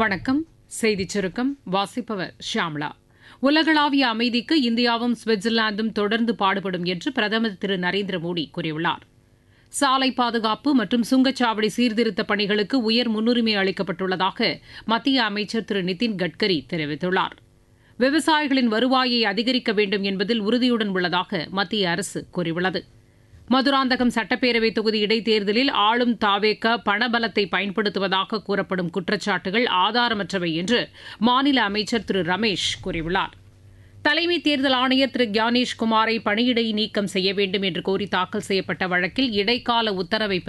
வணக்கம் செய்திச் சுருக்கம் வாசிப்பவர் ஷியாம்லா உலகளாவிய அமைதிக்கு இந்தியாவும் சுவிட்சர்லாந்தும் தொடர்ந்து பாடுபடும் என்று பிரதமர் திரு நரேந்திர மோடி கூறியுள்ளார் சாலை பாதுகாப்பு மற்றும் சுங்கச்சாவடி சீர்திருத்தப் பணிகளுக்கு உயர் முன்னுரிமை அளிக்கப்பட்டுள்ளதாக மத்திய அமைச்சர் திரு நிதின் கட்கரி தெரிவித்துள்ளார் விவசாயிகளின் வருவாயை அதிகரிக்க வேண்டும் என்பதில் உறுதியுடன் உள்ளதாக மத்திய அரசு கூறியுள்ளது மதுராந்தகம் சட்டப்பேரவைத் தொகுதி இடைத்தேர்தலில் ஆளும் தாவேக்க பணபலத்தை பயன்படுத்துவதாக கூறப்படும் குற்றச்சாட்டுகள் ஆதாரமற்றவை என்று மாநில அமைச்சர் திரு ரமேஷ் கூறியுள்ளார் தலைமை தேர்தல் ஆணையர் திரு கியானேஷ் குமாரை பணியிடை நீக்கம் செய்ய வேண்டும் என்று கோரி தாக்கல் செய்யப்பட்ட வழக்கில் இடைக்கால உத்தரவை